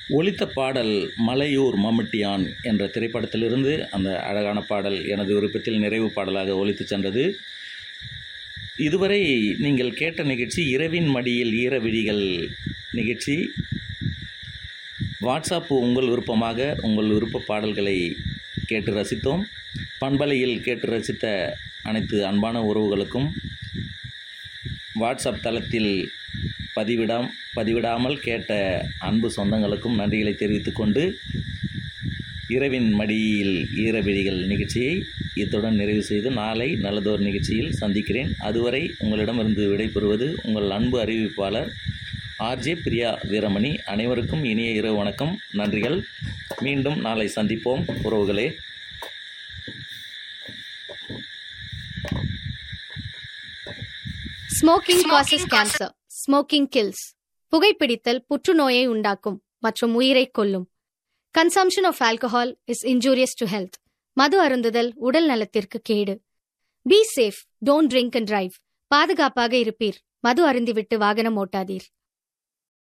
ஒலித்த பாடல் மலையூர் மம்முட்டியான் என்ற திரைப்படத்திலிருந்து அந்த அழகான பாடல் எனது விருப்பத்தில் நிறைவு பாடலாக ஒலித்து சென்றது இதுவரை நீங்கள் கேட்ட நிகழ்ச்சி இரவின் மடியில் ஈர விழிகள் நிகழ்ச்சி வாட்ஸ்அப் உங்கள் விருப்பமாக உங்கள் விருப்ப பாடல்களை கேட்டு ரசித்தோம் பண்பலையில் கேட்டு ரசித்த அனைத்து அன்பான உறவுகளுக்கும் வாட்ஸ்அப் தளத்தில் பதிவிடாம் பதிவிடாமல் கேட்ட அன்பு சொந்தங்களுக்கும் நன்றிகளை தெரிவித்துக் கொண்டு இரவின் மடியில் ஈரவிழிகள் நிகழ்ச்சியை இத்துடன் நிறைவு செய்து நாளை நல்லதோர் நிகழ்ச்சியில் சந்திக்கிறேன் அதுவரை உங்களிடமிருந்து விடைபெறுவது உங்கள் அன்பு அறிவிப்பாளர் ஆர்ஜே பிரியா வீரமணி அனைவருக்கும் இனிய இரவு வணக்கம் நன்றிகள் மீண்டும் நாளை சந்திப்போம் உறவுகளே smoking causes cancer smoking kills புகைப்பிடித்தல் புற்றுநோயை உண்டாக்கும் மற்றும் உயிரை கொல்லும் consumption of alcohol is injurious to health மது அருந்துதல் உடல் நலத்திற்கு கேடு be safe don't drink and drive பாதுகாப்பாக இருப்பீர் மது அருந்திவிட்டு வாகனம் ஓட்டாதீர்